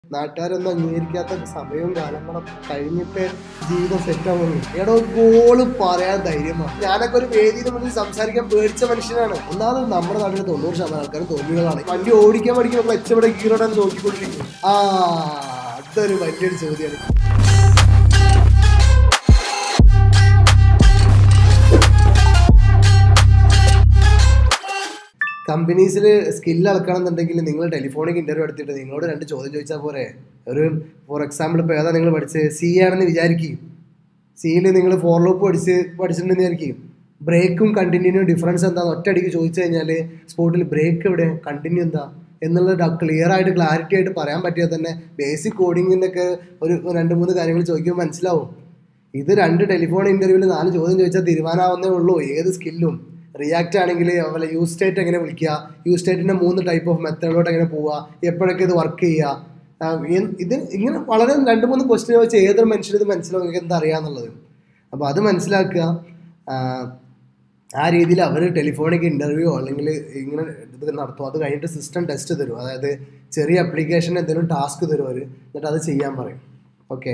നാട്ടുകാരൊന്നും അംഗീകരിക്കാത്ത സമയവും കാലങ്ങളൊക്കെ കഴിഞ്ഞിട്ട് ജീവിതം സെറ്റ് ആവുള്ളൂ എടോ ഗോള് പറയാൻ ധൈര്യമാണ് ഞാനൊക്കെ ഒരു വേദിയിൽ മുന്നിൽ സംസാരിക്കാൻ പേടിച്ച മനുഷ്യനാണ് ഒന്നാമത് നമ്മുടെ നാട്ടിൽ തൊണ്ണൂറ് ശതമാനം ആൾക്കാരും തോന്നിയതാണ് വണ്ടി ഓടിക്കാൻ പഠിക്കുമ്പോൾ ക്ലച്ച് ഇവിടെ കീഴോടാൻ നോക്കിക്കൊണ്ടിരിക്കും ആ അതൊരു വലിയൊരു ചോദ്യമാണ് കമ്പനീസിൽ സ്കില്ല് അളക്കണമെന്നുണ്ടെങ്കിൽ നിങ്ങൾ ടെലിഫോണിക് ഇന്റർവ്യൂ എടുത്തിട്ട് നിങ്ങളോട് രണ്ട് ചോദ്യം ചോദിച്ചാൽ പോരെ ഒരു ഫോർ എക്സാമ്പിൾ ഇപ്പോൾ ഏതാ നിങ്ങൾ പഠിച്ച് സി ആണെന്ന് വിചാരിക്കും സിയിൽ നിങ്ങൾ ഫോർ ലൂപ്പ് പഠിച്ച് പഠിച്ചിട്ടുണ്ടെന്ന് വിചാരിക്കും ബ്രേക്കും കണ്ടിന്യൂനും ഡിഫറൻസ് എന്താണെന്ന് ഒറ്റയടിക്ക് ചോദിച്ചു കഴിഞ്ഞാൽ സ്പോട്ടിൽ ബ്രേക്ക് എവിടെ കണ്ടിന്യൂ എന്താ എന്നുള്ളത് ക്ലിയർ ആയിട്ട് ക്ലാരിറ്റി ആയിട്ട് പറയാൻ പറ്റിയാൽ തന്നെ ബേസിക് കോഡിങ്ങിൻ്റെ ഒക്കെ ഒരു രണ്ട് മൂന്ന് കാര്യങ്ങൾ ചോദിക്കുമ്പോൾ മനസ്സിലാവും ഇത് രണ്ട് ടെലിഫോൺ ഇന്റർവ്യൂവിൽ നാല് ചോദ്യം ചോദിച്ചാൽ തീരുമാനമാവുന്നേ ഉള്ളൂ ഏത് സ്കില്ലും റിയാക്ട് ആണെങ്കിൽ അതുപോലെ യൂസ് സ്റ്റേറ്റ് എങ്ങനെ വിളിക്കുക യൂസ് സ്റ്റേറ്റിന്റെ മൂന്ന് ടൈപ്പ് ഓഫ് മെത്തേഡിലോട്ട് എങ്ങനെ പോവുക എപ്പോഴൊക്കെ ഇത് വർക്ക് ചെയ്യുക ആ, എൻ- ഇത് ഇങ്ങനെ വളരെ രണ്ട് മൂന്ന് ക്വസ്റ്റ്യൻ വെച്ച് ഏതൊരു മനുഷ്യനും ഇത് മനസ്സിലാവും നിങ്ങൾക്ക് എന്താ അറിയാന്നുള്ളത് അപ്പോൾ അത് മനസ്സിലാക്കുക ആ, ആ രീതിയിൽ അവർ ടെലിഫോണിക് ഇൻ്റർവ്യൂ അല്ലെങ്കിൽ ഇങ്ങനെ ഇത് നടത്തും അത് കഴിഞ്ഞിട്ട് സിസ്റ്റം ടെസ്റ്റ് തരും അതായത് ചെറിയ അപ്ലിക്കേഷൻ എന്തെങ്കിലും ടാസ്ക് തരും അവർ എന്നിട്ട് അത് ചെയ്യാൻ പറയും ഓക്കെ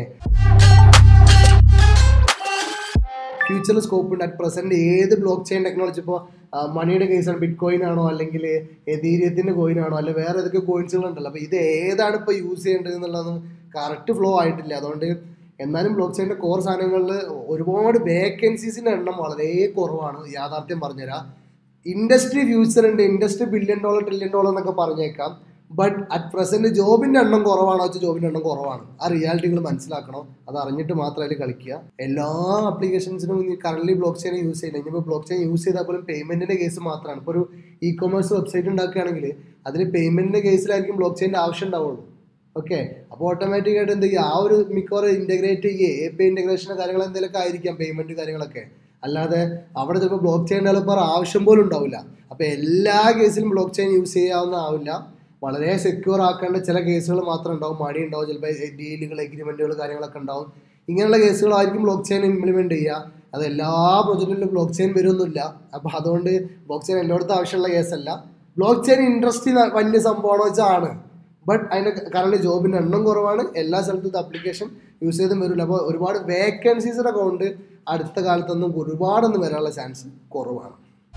ഫ്യൂച്ചറിൽ സ്കോപ്പ് ഉണ്ട് അറ്റ് പ്രസന്റ് ഏത് ബ്ലോക്ക് ചെയിൻ ടെക്നോളജി ഇപ്പോൾ മണിയുടെ കേസാണ് ബിറ്റ് കോയിൻ ആണോ അല്ലെങ്കിൽ എതീരിയത്തിന്റെ കോയിൻ ആണോ അല്ലെങ്കിൽ വേറെ ഏതൊക്കെ കോയിൻസുകൾ ഉണ്ടല്ലോ അപ്പോൾ ഇത് ഏതാണ് ഇപ്പോൾ യൂസ് ചെയ്യേണ്ടത് എന്നുള്ളതൊന്നും കറക്റ്റ് ഫ്ലോ ആയിട്ടില്ല അതുകൊണ്ട് എന്നാലും ബ്ലോക്ക് ചെയിൻ്റെ കോർ സാധനങ്ങളിൽ ഒരുപാട് വേക്കൻസീസിൻ്റെ എണ്ണം വളരെ കുറവാണ് യാഥാർത്ഥ്യം പറഞ്ഞുതരാം ഇൻഡസ്ട്രി ഫ്യൂച്ചർ ഉണ്ട് industry billion dollar trillion dollar എന്നൊക്കെ പറഞ്ഞേക്കാം ബട്ട് അറ്റ് പ്രസന്റ് ജോബിന്റെ എണ്ണം കുറവാണോ വെച്ചാൽ ജോബിന്റെ എണ്ണം കുറവാണ് ആ റിയാലിറ്റികൾ മനസ്സിലാക്കണം അത് അറിഞ്ഞിട്ട് മാത്രം അതിൽ കളിക്കുക എല്ലാ ആപ്ലിക്കേഷൻസിനും കറന്റ് ബ്ലോക്ക് ചെയിൻ യൂസ് ചെയ്യില്ല ഇനിയിപ്പോൾ ബ്ലോക്ക് ചെയിൻ യൂസ് ചെയ്താൽ പോലും പേയ്മെന്റിന്റെ കേസ് മാത്രമാണ് ഇപ്പോൾ ഒരു ഇ കൊമേഴ്സ് വെബ്സൈറ്റ് ഉണ്ടാക്കുകയാണെങ്കിൽ അതിൽ പേയ്മെന്റിന്റെ കേസിലായിരിക്കും ബ്ലോക്ക് ചെയിൻ്റെ ആവശ്യം ഉണ്ടാവുള്ളൂ ഓക്കെ അപ്പോൾ ഓട്ടോമാറ്റിക് ആയിട്ട് എന്ത് ചെയ്യുക ആ ഒരു മിക്കവാറും ഇന്റഗ്രേറ്റ് ചെയ്യുക എ പി ഇന്റഗ്രേഷൻ കാര്യങ്ങൾ എന്തെങ്കിലുമൊക്കെ ആയിരിക്കാം പേയ്മെന്റ് കാര്യങ്ങളൊക്കെ അല്ലാതെ അവിടെ ചിലപ്പോൾ ബ്ലോക്ക് ചെയിൻ ഡെവലപ്പർ ആവശ്യം പോലും ഉണ്ടാവില്ല അപ്പോൾ എല്ലാ കേസിലും ബ്ലോക്ക് ചെയിൻ യൂസ് ചെയ്യാവുന്ന ആവില്ല വളരെ സെക്യൂർ ആക്കേണ്ട ചില കേസുകൾ മാത്രം ഉണ്ടാവും മണി ഉണ്ടാവും ചിലപ്പോൾ ഡീലുകൾ എഗ്രിമെന്റുകൾ കാര്യങ്ങളൊക്കെ ഉണ്ടാവും ഇങ്ങനെയുള്ള കേസുകളായിരിക്കും ബ്ലോക്ക് ചെയിൻ ഇംപ്ലിമെന്റ് ചെയ്യുക അത് എല്ലാ പ്രൊജക്റ്റിലും ബ്ലോക്ക് ചെയിൻ വരുമൊന്നുമില്ല അപ്പോൾ അതുകൊണ്ട് ബ്ലോക്ക് ചെയിൻ എല്ലായിടത്തും ആവശ്യമുള്ള കേസല്ല ബ്ലോക്ക് ചെയിൻ ഇൻഡസ്ട്രി വലിയ സംഭവമാണോ വെച്ചാൽ ആണ് ബട്ട് അതിൻ്റെ കറണ്ട് ജോബിൻ്റെ എണ്ണം കുറവാണ് എല്ലാ സ്ഥലത്തും ഇത് അപ്ലിക്കേഷൻ യൂസ് ചെയ്തും വരില്ല അപ്പോൾ ഒരുപാട് വേക്കൻസീസിൻ്റെ കൊണ്ട് അടുത്ത കാലത്തൊന്നും ഒരുപാടൊന്നും വരാനുള്ള ചാൻസ് കുറവാണ്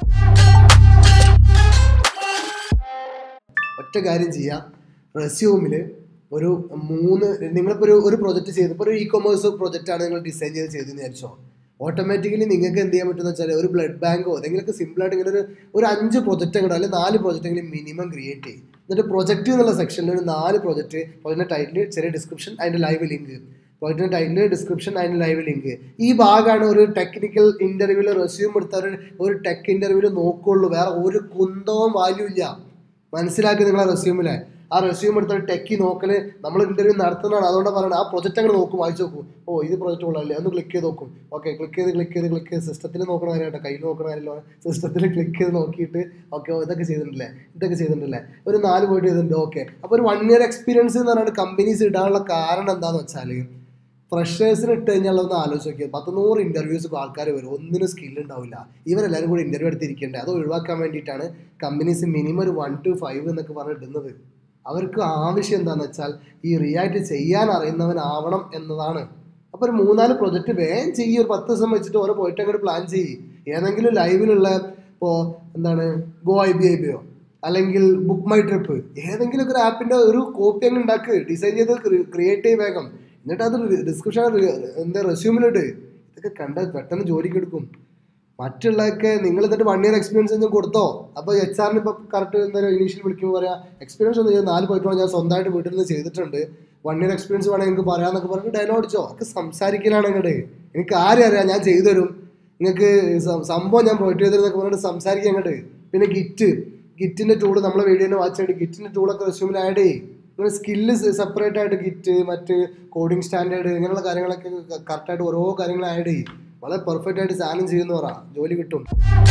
ഒറ്റ കാര്യം ചെയ്യാം റെസ്യൂമിൽ ഒരു മൂന്ന് നിങ്ങളിപ്പോൾ ഒരു ഒരു പ്രൊജക്റ്റ് ചെയ്ത് ഇപ്പോൾ ഒരു ഇ കൊമേഴ്സ് പ്രൊജക്റ്റാണ് നിങ്ങൾ ഡിസൈൻ ചെയ്ത് ചെയ്തെന്ന് വിചാരിച്ചോ ഓട്ടോമാറ്റിക്കലി നിങ്ങൾക്ക് എന്ത് ചെയ്യാൻ പറ്റുമെന്ന് വെച്ചാൽ ഒരു ബ്ലഡ് ബാങ്കോ എന്തെങ്കിലുമൊക്കെ സിമ്പിളായിട്ട് ഇങ്ങനെ ഒരു ഒരു അഞ്ച് പ്രൊജക്റ്റ് അങ്ങോട്ട് അല്ലെങ്കിൽ നാല് പ്രൊജക്റ്റ് എങ്കിലും മിനിമം ക്രിയേറ്റ് ചെയ്യും എന്നിട്ട് പ്രൊജക്റ്റ് എന്നുള്ള സെക്ഷനിൽ ഒരു നാല് പ്രൊജക്റ്റ് പ്രൊജക്റ്റിൻ്റെ ടൈറ്റിൽ ചെറിയ ഡിസ്ക്രിപ്ഷൻ അതിൻ്റെ ലൈവ് ലിങ്ക് പ്രൊജക്റ്റിൻ്റെ ടൈറ്റിൽ ഡിസ്ക്രിപ്ഷൻ അതിൻ്റെ ലൈവ് ലിങ്ക് ഈ ഭാഗമാണ് ഒരു ടെക്നിക്കൽ ഇൻ്റർവ്യൂവിൽ റെസ്യൂം എടുത്ത ഒരു ഒരു ടെക് ഇൻ്റർവ്യൂവിൽ നോക്കുള്ളൂ വേറെ ഒരു കുന്തവും വാല്യൂ ഇല്ല മനസ്സിലാക്കി നിങ്ങളെ റെസ്യൂമിലെ ആ റെസ്യൂം എടുത്തിട്ട് ടെക്കി നോക്കല് നമ്മൾ ഇന്റർവ്യൂ നടത്തുന്നതാണ് അതുകൊണ്ട് പറയണം ആ പ്രൊജക്റ്റ് അങ്ങനെ നോക്കും വായിച്ചു നോക്കും ഓ ഇത് പ്രൊജക്റ്റ് ഉള്ളതല്ലേ ഒന്ന് ക്ലിക്ക് ചെയ്ത് നോക്കും ഓക്കെ ക്ലിക്ക് ചെയ്ത് ക്ലിക്ക് ചെയ്ത് ക്ലിക്ക് ചെയ്ത് സിസ്റ്റത്തിൽ നോക്കണ കാര്യമായിട്ട് കയ്യിൽ നോക്കണ കാര്യമല്ലോ സിസ്റ്റത്തിൽ ക്ലിക്ക് ചെയ്ത് നോക്കിയിട്ട് ഓക്കെ ഇതൊക്കെ ചെയ്തിട്ടുണ്ടല്ലേ ഇതൊക്കെ ചെയ്തിട്ടുണ്ടല്ലേ ഒരു നാല് പോയിട്ട് ചെയ്തിട്ടുണ്ട് ഓക്കെ അപ്പോൾ ഒരു വൺ ഇയർ എക്സ്പീരിയൻസ് എന്ന് പറഞ്ഞാൽ കമ്പനീസ് ഇടാനുള്ള കാരണം എന്താണെന്ന് വെച്ചാൽ ഫ്രഷേഴ്സിന് ഇട്ട് കഴിഞ്ഞാൽ ഒന്ന് ആലോചിച്ച് നോക്കിയത് പത്ത് നൂറ് ഇൻ്റർവ്യൂസ് ഇപ്പോൾ ആൾക്കാർ വരും ഒന്നിനും സ്കിൽ ഉണ്ടാവില്ല ഇവരെല്ലാവരും കൂടി ഇൻ്റർവ്യൂ എടുത്തിരിക്കേണ്ടത് അത് ഒഴിവാക്കാൻ വേണ്ടിയിട്ടാണ് കമ്പനീസ് മിനിമം ഒരു വൺ ടു ഫൈവ് എന്നൊക്കെ പറഞ്ഞ് ഇടുന്നത് അവർക്ക് ആവശ്യം എന്താണെന്ന് വെച്ചാൽ ഈ റിയാക്ട് ചെയ്യാൻ അറിയുന്നവനാവണം എന്നതാണ് അപ്പോൾ ഒരു മൂന്നാല് പ്രൊജക്റ്റ് വേഗം ചെയ്യും ഒരു പത്ത് ദിവസം വെച്ചിട്ട് ഓരോ പോയിട്ട് അങ്ങോട്ട് പ്ലാൻ ചെയ്യും ഏതെങ്കിലും ലൈവിലുള്ള ഇപ്പോൾ എന്താണ് Goibibo അല്ലെങ്കിൽ ബുക്ക് മൈ ട്രിപ്പ് ഏതെങ്കിലും ഒരു ആപ്പിൻ്റെ ഒരു കോപ്പി അങ്ങ് ഉണ്ടാക്ക് ഡിസൈൻ ചെയ്ത് ക്രിയേറ്റ് ചെയ്ത് വേഗം എന്നിട്ട് അത് ഡിസ്ക്രിപ്ഷൻ എന്താ റെസ്യൂമിലിട്ട് ഇതൊക്കെ കണ്ട പെട്ടെന്ന് ജോലിക്ക് എടുക്കും മറ്റുള്ളതൊക്കെ നിങ്ങൾ എന്നിട്ട് വൺ ഇയർ എക്സ്പീരിയൻസ് ഒന്നും കൊടുത്തോ അപ്പോൾ എച്ച് ആറിന് ഇപ്പോൾ കറക്റ്റ് എന്തായാലും ഇനീഷ്യൽ വിളിക്കുമ്പോൾ പറയാം എക്സ്പീരിയൻസ് ഒന്നും ചെയ്ത് നാല് പോയിട്ട് ഞാൻ സ്വന്തമായിട്ട് വീട്ടിൽ നിന്ന് ചെയ്തിട്ടുണ്ട് വൺ ഇയർ എക്സ്പീരിയൻസ് വേണമെങ്കിൽ നിങ്ങൾക്ക് പറയാമെന്നൊക്കെ പറഞ്ഞിട്ട് ഡയലോഗ് അടിച്ചോ ഒക്കെ സംസാരിക്കലാണ് ഇങ്ങോട്ട് എനിക്ക് ആരും അറിയാം ഞാൻ ചെയ്തു തരും നിങ്ങൾക്ക് സം- സംഭവം ഞാൻ പ്രൊവൈഡ് ചെയ്തു തരുന്നൊക്കെ പറഞ്ഞിട്ട് സംസാരിക്കാൻ അങ്ങോട്ട് പിന്നെ ഗിറ്റ് ഗിറ്റിൻ്റെ ടൂള് നമ്മളെ വീഡിയോനെ വാച്ച് ചെയ്തിട്ട് ഗിറ്റിൻ്റെ ടൂളൊക്കെ റെസ്യൂമിൽ ആഡ് ചെയ്യും നിങ്ങൾ സ്കില്ല് സെപ്പറേറ്റ് ആയിട്ട് ഗിറ്റ് മറ്റ് കോഡിംഗ് സ്റ്റാൻഡേർഡ് ഇങ്ങനെയുള്ള കാര്യങ്ങളൊക്കെ കറക്റ്റായിട്ട് ഓരോ കാര്യങ്ങൾ ആഡ് ചെയ്യും വളരെ പെർഫെക്റ്റ് ആയിട്ട് സാധനം ചെയ്യുന്ന പറ ജോലി കിട്ടും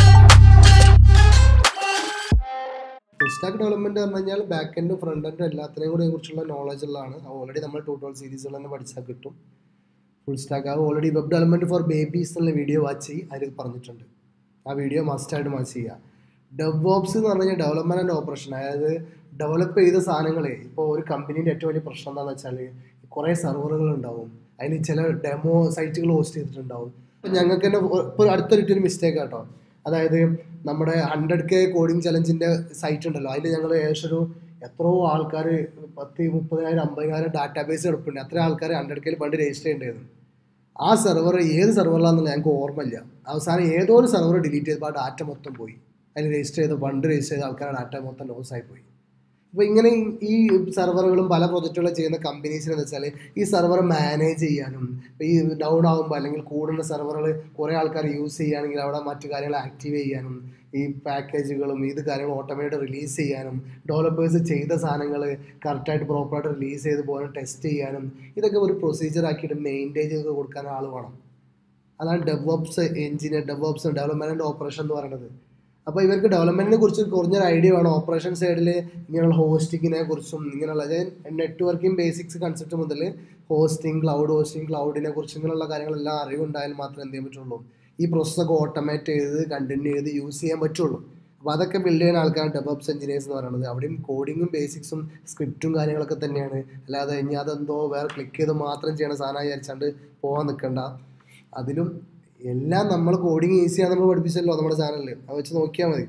ഫുൾ സ്റ്റാക്ക് ഡെവലപ്മെന്റ് പറഞ്ഞു കഴിഞ്ഞാൽ ബാക്ക് എൻഡും ഫ്രണ്ട് എൻഡും എല്ലാത്തിനെയും കൂടെ കുറിച്ചുള്ള നോളജ് ഉള്ളതാണ് അത് ഓൾറെഡി നമ്മൾ ട്യൂട്ടോൾ സീരീസുകൾ തന്നെ പഠിച്ചാൽ കിട്ടും ഫുൾ സ്റ്റാക്ക് അത് already web development for babies എന്നുള്ള വീഡിയോ വാച്ച് ചെയ്യും അതിൽ പറഞ്ഞിട്ടുണ്ട് ആ വീഡിയോ മസ്റ്റ് ആയിട്ട് വാച്ച് ചെയ്യുക ഡെവോപ്സ് എന്ന് പറഞ്ഞു കഴിഞ്ഞാൽ ഡെവലപ്മെന്റ് ആൻഡ് ഓപ്പറേഷൻ അതായത് ഡെവലപ്പ് ചെയ്ത സാധനങ്ങളെ ഇപ്പോൾ ഒരു കമ്പനീൻ്റെ ഏറ്റവും വലിയ പ്രശ്നം എന്താണെന്ന് വെച്ചാൽ കുറേ സെർവറുകൾ ഉണ്ടാവും അതിന് ചില ഡെമോ സൈറ്റുകൾ ഹോസ്റ്റ് ചെയ്തിട്ടുണ്ടാവും ഇപ്പം ഞങ്ങൾക്ക് തന്നെ ഇപ്പോൾ അടുത്തൊരിട്ടൊരു മിസ്റ്റേക്ക് കേട്ടോ അതായത് നമ്മുടെ ഹൺഡ്രഡ് കെ കോഡിംഗ് ചലഞ്ചിൻ്റെ സൈറ്റ് ഉണ്ടല്ലോ അതിൽ ഞങ്ങൾ ഏകദേശം ഒരു എത്രയോ ആൾക്കാർ പത്ത് മുപ്പതിനായിരം അമ്പതിനായിരം ഡാറ്റാബേസ് കിടപ്പുണ്ട് അത്ര ആൾക്കാർ ഹൺഡ്രഡ് കെയിൽ പണ്ട് രജിസ്റ്റർ ചെയ്യേണ്ടത് ആ സെർവർ ഏത് സെർവറിലാണെന്നുള്ള ഞങ്ങൾക്ക് ഓർമ്മയില്ല അവസാനം ഏതോ ഒരു സെർവർ ഡിലീറ്റ് ചെയ്തപ്പോൾ ആ ഡാറ്റ മൊത്തം പോയി അതിൽ രജിസ്റ്റർ ചെയ്ത ഫണ്ട് രജിസ്റ്റർ ചെയ്ത ആൾക്കാരുടെ ഡാറ്റ മൊത്തം ലോസ് ആയി പോയി അപ്പോൾ ഇങ്ങനെ ഈ സെർവറുകളും പല പ്രൊജക്റ്റുകളും ചെയ്യുന്ന കമ്പനീസിന് എന്ന് വെച്ചാൽ ഈ സെർവർ മാനേജ് ചെയ്യാനും ഇപ്പോൾ ഈ ഡൗൺ ആകുമ്പോൾ അല്ലെങ്കിൽ കൂടുന്ന സെർവറുകൾ കുറേ ആൾക്കാർ യൂസ് ചെയ്യുകയാണെങ്കിൽ അവിടെ മറ്റു കാര്യങ്ങൾ ആക്റ്റീവ് ചെയ്യാനും ഈ പാക്കേജുകളും ഇത് കാര്യങ്ങൾ ഓട്ടോമാറ്റിക് റിലീസ് ചെയ്യാനും ഡെവലപ്പേഴ്സ് ചെയ്ത സാധനങ്ങൾ കറക്റ്റായിട്ട് പ്രോപ്പറായിട്ട് റിലീസ് ചെയ്ത് പോകാനും ടെസ്റ്റ് ചെയ്യാനും ഇതൊക്കെ ഒരു പ്രൊസീജിയർ ആക്കിയിട്ട് മെയിൻറ്റെയിൻ ചെയ്ത് കൊടുക്കാൻ ആൾ വേണം അതാണ് DevOps engineer DevOps development operation എന്ന് പറയുന്നത് അപ്പോൾ ഇവർക്ക് ഡെവലപ്മെൻറ്റിനെ കുറിച്ച് കുറഞ്ഞൊരു ഐഡിയ വേണം ഓപ്പറേഷൻ സൈഡിൽ ഇങ്ങനെയുള്ള ഹോസ്റ്റിങ്ങിനെ കുറിച്ചും ഇങ്ങനെയുള്ള അതായത് നെറ്റ്വർക്കിംഗ് ബേസിക്സ് കൺസെപ്റ്റ് മുതൽ ഹോസ്റ്റിംഗ് ക്ലൗഡ് ഹോസ്റ്റിംഗ് ക്ലൗഡിനെ കുറിച്ച് ഇങ്ങനെയുള്ള കാര്യങ്ങളെല്ലാം അറിവുണ്ടായാൽ മാത്രമേ എന്ത് ചെയ്യാൻ പറ്റുള്ളൂ ഈ പ്രോസസ്സൊക്കെ ഓട്ടോമേറ്റ് ചെയ്ത് കണ്ടിന്യൂ ചെയ്ത് യൂസ് ചെയ്യാൻ പറ്റുള്ളൂ അപ്പോൾ അതൊക്കെ ബിൽഡ് ചെയ്യുന്ന ആൾക്കാരാണ് ഡെവലപ്സ് എഞ്ചിനീയേഴ്സ് എന്ന് പറയുന്നത് അവിടെയും കോഡിങ്ങും ബേസിക്സും സ്ക്രിപ്റ്റും കാര്യങ്ങളൊക്കെ തന്നെയാണ് അല്ലാതെ ഇനി അതെന്തോ വേറെ ക്ലിക്ക് ചെയ്ത് മാത്രം ചെയ്യണ സാധനം വിചാരിച്ചാണ്ട് പോകാൻ നിൽക്കണ്ട അതിലും എല്ലാം നമ്മൾ കോഡിങ് ഈസിയാണ് നമ്മൾ പഠിപ്പിച്ചല്ലോ നമ്മുടെ ചാനലിൽ അത് വെച്ച് നോക്കിയാൽ മതി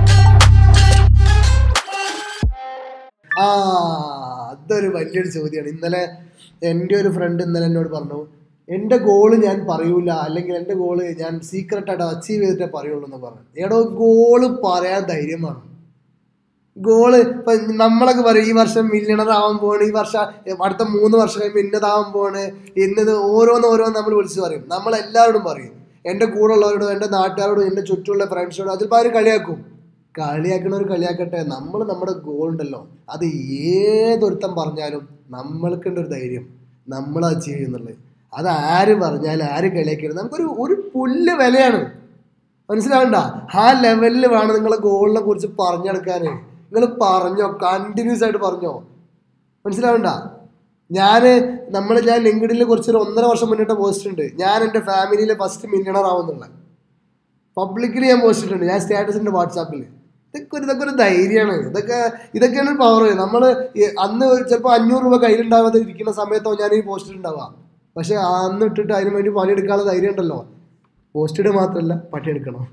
ആ അതൊരു വലിയൊരു ചോദ്യമാണ് ഇന്നലെ എൻ്റെ ഒരു ഫ്രണ്ട് ഇന്നലെ എന്നോട് പറഞ്ഞു എൻ്റെ ഗോള് ഞാൻ പറയൂല അല്ലെങ്കിൽ എൻ്റെ ഗോള് ഞാൻ സീക്രട്ടായിട്ട് അച്ചീവ് ചെയ്തിട്ടേ പറയുള്ളൂ എന്ന് പറഞ്ഞു എടോ ഗോള് പറയാൻ ധൈര്യമാണ് ഗോള് ഇപ്പൊ നമ്മളൊക്കെ പറയും ഈ വർഷം മില്യണർ ആവാൻ പോണ് ഈ വർഷം അടുത്ത മൂന്ന് വർഷം കഴിയുമ്പോൾ ഇന്നതാവാൻ പോണ് ഇന്നത് ഓരോന്ന് ഓരോന്ന് നമ്മൾ വിളിച്ച് പറയും നമ്മൾ എല്ലാവരോടും പറയും എൻ്റെ കൂടെ ഉള്ളവരോടും എൻ്റെ നാട്ടുകാരോടും എൻ്റെ ചുറ്റുമുള്ള ഫ്രണ്ട്സിനോടും അതിൽ അവർ കളിയാക്കും കളിയാക്കണവർ കളിയാക്കട്ടെ നമ്മൾ നമ്മുടെ ഗോൾ ഉണ്ടല്ലോ അത് ഏതൊരുത്തം പറഞ്ഞാലും നമ്മൾക്കുണ്ട് ഒരു ധൈര്യം നമ്മൾ അച്ചീവ് ചെയ്യുന്നുള്ളത് അത് ആര് പറഞ്ഞാലും ആര് കളിയാക്കരുത് നമുക്കൊരു ഒരു പുല്ല് വിലയാണ് മനസ്സിലാവണ്ട ആ ലെവലിൽ വേണം നിങ്ങളെ ഗോളിനെ കുറിച്ച് പറഞ്ഞെടുക്കാൻ നിങ്ങൾ പറഞ്ഞോ കണ്ടിന്യൂസ് ആയിട്ട് പറഞ്ഞോ മനസ്സിലാവണ്ട ഞാൻ നമ്മൾ ഞാൻ ലിങ്ക്ഡിനിൽ കുറച്ചൊരു ഒന്നര വർഷം മുന്നിട്ട് പോസ്റ്റ് ഉണ്ട് ഞാൻ എൻ്റെ ഫാമിലിയിലെ ഫസ്റ്റ് മില്യണർ ആവുന്നുള്ള പബ്ലിക്കലി ഞാൻ പോസ്റ്റ് ഇട്ടുണ്ട് ഞാൻ സ്റ്റാറ്റസ് ഉണ്ട് വാട്സാപ്പിൽ ഇതൊക്കെ ഒരു ഇതൊക്കെ ഒരു ധൈര്യമാണ് ഇതൊക്കെ ഇതൊക്കെയാണ് പവർ നമ്മൾ അന്ന് ചിലപ്പോൾ അഞ്ഞൂറ് രൂപ കയ്യിലുണ്ടാവാതെ ഇരിക്കുന്ന സമയത്തോ ഞാൻ ഈ പോസ്റ്റ് ഉണ്ടാവാം പക്ഷെ അന്ന് ഇട്ടിട്ട് അതിന് വേണ്ടി പണിയെടുക്കാനുള്ള ധൈര്യം ഉണ്ടല്ലോ പോസ്റ്റ് ഇടുക മാത്രമല്ല പണിയെടുക്കണം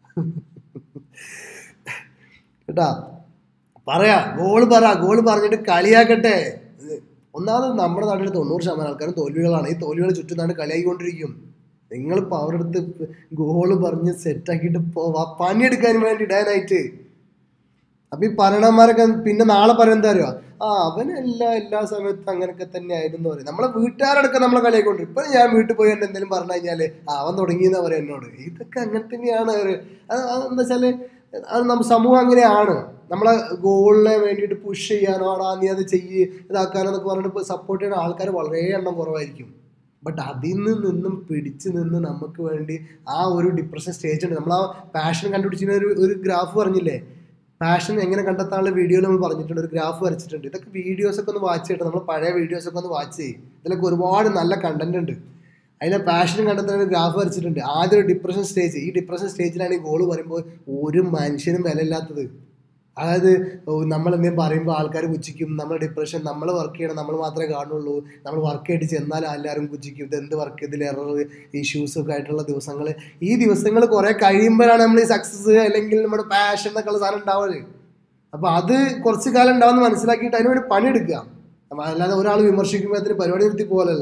കേട്ടാ പറയാ ഗോള് പറ ഗോള് പറഞ്ഞിട്ട് കളിയാക്കട്ടെ ഒന്നാമത് നമ്മുടെ നാട്ടിൽ തൊണ്ണൂറ് ശതമാനം ആൾക്കാരും തോൽവികളാണ് ഈ തോൽവികൾ ചുറ്റും നാട് കളിയാക്കിക്കൊണ്ടിരിക്കും നിങ്ങൾ പവർ എടുത്ത് ഗോള് പറഞ്ഞ് സെറ്റാക്കിയിട്ട് പോവാ പണിയെടുക്കാൻ വേണ്ടി ഇടാനായിട്ട് അപ്പൊ ഈ പറയണന്മാരൊക്കെ പിന്നെ നാളെ പറയാൻ എന്താ അറിയോ ആ അവൻ എല്ലാ എല്ലാ സമയത്തും അങ്ങനെയൊക്കെ തന്നെ ആയിരുന്നു പറയും നമ്മളെ വീട്ടുകാരടക്കം നമ്മളെ കളിയാക്കൊണ്ട് ഇപ്പൊ ഞാൻ വീട്ടിൽ പോയി എന്നെ എന്തെങ്കിലും പറഞ്ഞു കഴിഞ്ഞാല് ആ, അവൻ തുടങ്ങിയെന്നാ പറയാം എന്നോട് ഇതൊക്കെ അങ്ങനെ തന്നെയാണ് അവര് അത് അത് എന്താ വെച്ചാല് അത് നമ്മ സമൂഹം അങ്ങനെയാണ് നമ്മളെ ഗോളിനെ വേണ്ടിയിട്ട് പുഷ് ചെയ്യാനോ ആടാ നീ അത് ചെയ്യ് ഇതാക്കാനോ എന്നൊക്കെ പറഞ്ഞിട്ട് സപ്പോർട്ട് ചെയ്യുന്ന ആൾക്കാർ വളരെ എണ്ണം കുറവായിരിക്കും ബട്ട് അതിൽ നിന്നും പിടിച്ച് നിന്ന് നമുക്ക് വേണ്ടി ആ ഒരു ഡിപ്രഷൻ സ്റ്റേജ് ഉണ്ട് നമ്മൾ ആ പാഷൻ കണ്ടുപിടിച്ചിരുന്ന ഒരു ഒരു ഗ്രാഫ് പറഞ്ഞില്ലേ പാഷൻ എങ്ങനെ കണ്ടെത്താനുള്ള വീഡിയോയിൽ നമ്മൾ പറഞ്ഞിട്ടുണ്ട് ഒരു ഗ്രാഫ് വരച്ചിട്ടുണ്ട് ഇതൊക്കെ വീഡിയോസ് ഒക്കെ ഒന്ന് വാച്ച് ചെയ്യട്ടെ നമ്മൾ പഴയ വീഡിയോസ് ഒക്കെ ഒന്ന് വാച്ച് ചെയ്യും ഇതിലൊക്കെ ഒരുപാട് നല്ല കണ്ടന്റ് ഉണ്ട് അതിലെ പാഷൻ കണ്ടെത്താൻ ഒരു ഗ്രാഫ് വരച്ചിട്ടുണ്ട് ആദ്യം ഒരു ഡിപ്രഷൻ സ്റ്റേജ് ഈ ഡിപ്രഷൻ സ്റ്റേജിലാണ് ഈ ഗോള് പറയുമ്പോൾ ഒരു മനുഷ്യനും വിലയില്ലാത്തത് അതായത് നമ്മൾ എന്തെങ്കിലും പറയുമ്പോൾ ആൾക്കാർ പുച്ഛിക്കും നമ്മൾ ഡിപ്രഷൻ നമ്മൾ വർക്ക് ചെയ്യണം നമ്മൾ മാത്രമേ കാണുള്ളൂ നമ്മൾ വർക്ക് ചെയ്തിട്ട് ചെന്നാൽ എല്ലാവരും പുച്ഛിക്കും ഇത് എന്ത് വർക്ക് ഇതിൽ എറർ ഇഷ്യൂസ് ഒക്കെ ആയിട്ടുള്ള ദിവസങ്ങൾ ഈ ദിവസങ്ങൾ കുറെ കഴിയുമ്പോഴാണ് നമ്മൾ ഈ സക്സസ് അല്ലെങ്കിൽ നമ്മുടെ പാഷൻ എന്നൊക്കെ ഉള്ള സാധനം ഉണ്ടാവുന്നത് അപ്പോൾ അത് കുറച്ച് കാലം ഉണ്ടാവുമെന്ന് മനസ്സിലാക്കിയിട്ട് അതിനുവേണ്ടി പണിയെടുക്കുക അപ്പൊ അല്ലാതെ ഒരാൾ വിമർശിക്കുമ്പോൾ അതിന് പരിപാടി നിർത്തി പോലല്ല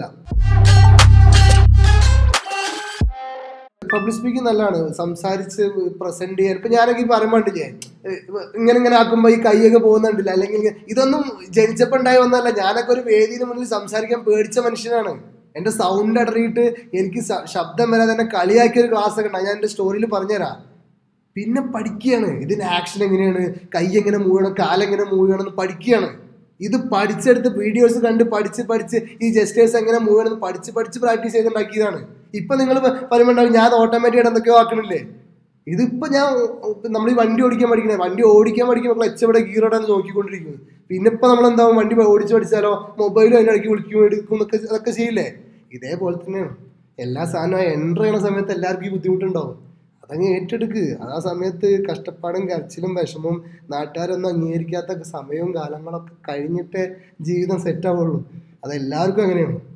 പബ്ലിക് സ്പീക്കിംഗ് നല്ലതാണ് സംസാരിച്ച് പ്രസന്റ് ചെയ്യാൻ ഇപ്പൊ ഞാനൊക്കെ ഈ പറയുമ്പോണ്ടില്ലേ ഇങ്ങനെ ഇങ്ങനെ ആക്കുമ്പോൾ ഈ കൈയൊക്കെ പോകുന്നുണ്ടില്ല അല്ലെങ്കിൽ ഇങ്ങനെ- ഇതൊന്നും ജനിച്ചപ്പോൾ ഉണ്ടായി വന്നതല്ല ഞാനൊക്കെ ഒരു വേദിയുടെ മുന്നിൽ സംസാരിക്കാൻ പേടിച്ച മനുഷ്യനാണ് എന്റെ സൗണ്ട് അടറിയിട്ട് എനിക്ക് ശ- ശബ്ദം വരാതെ തന്നെ കളിയാക്കിയ ഒരു ക്ലാസ് ഒക്കെ ഉണ്ടായി ഞാൻ എന്റെ സ്റ്റോറിയിൽ പറഞ്ഞുതരാം പിന്നെ പഠിക്കുകയാണ് ഇതിന്റെ ആക്ഷൻ എങ്ങനെയാണ് കൈ എങ്ങനെ മൂവ് ചെയ്യണം കാലെങ്ങനെ മൂവ് ചെയ്യണം എന്ന് പഠിക്കുകയാണ് ഇത് പഠിച്ചെടുത്ത് വീഡിയോസ് കണ്ട് പഠിച്ച് പഠിച്ച് ഈ ജസ്റ്റേഴ്സ് എങ്ങനെ മൂവ് ചെയ്യണം എന്ന് പഠിച്ച് പഠിച്ച് പ്രാക്ടീസ് ചെയ്തുണ്ടാക്കിയതാണ് ഇപ്പൊ നിങ്ങൾ പറയുമ്പോണ്ടാവും ഞാൻ ഓട്ടോമാറ്റിക് ആയിട്ട് എന്തൊക്കെയോ ആക്കണില്ലേ ഇതിപ്പോ ഞാൻ നമ്മൾ ഈ വണ്ടി ഓടിക്കാൻ പഠിക്കണേ വണ്ടി ഓടിക്കാൻ പഠിക്കുമ്പോൾ ക്ലച്ച് എവിടെ ഗീറോടെ നോക്കിക്കൊണ്ടിരിക്കുന്നത് പിന്നെ ഇപ്പൊ നമ്മൾ എന്താവും വണ്ടി ഓടിച്ച് പഠിച്ചാലോ മൊബൈലും അതിന്റെ ഇടയ്ക്ക് വിളിക്കും എടുക്കും എന്നൊക്കെ അതൊക്കെ ചെയ്യില്ലേ ഇതേപോലെ തന്നെയാണ് എല്ലാ സാധനവും എൻ്റർ ചെയ്യണ സമയത്ത് എല്ലാവർക്കും ഈ ബുദ്ധിമുട്ടുണ്ടാവും അതങ്ങ് ഏറ്റെടുക്ക് ആ സമയത്ത് കഷ്ടപ്പാടും കരച്ചിലും വിഷമവും നാട്ടുകാരൊന്നും അംഗീകരിക്കാത്ത സമയവും കാലങ്ങളൊക്കെ കഴിഞ്ഞിട്ടേ ജീവിതം സെറ്റ് ആവുള്ളൂ അതെല്ലാവർക്കും അങ്ങനെയാണ്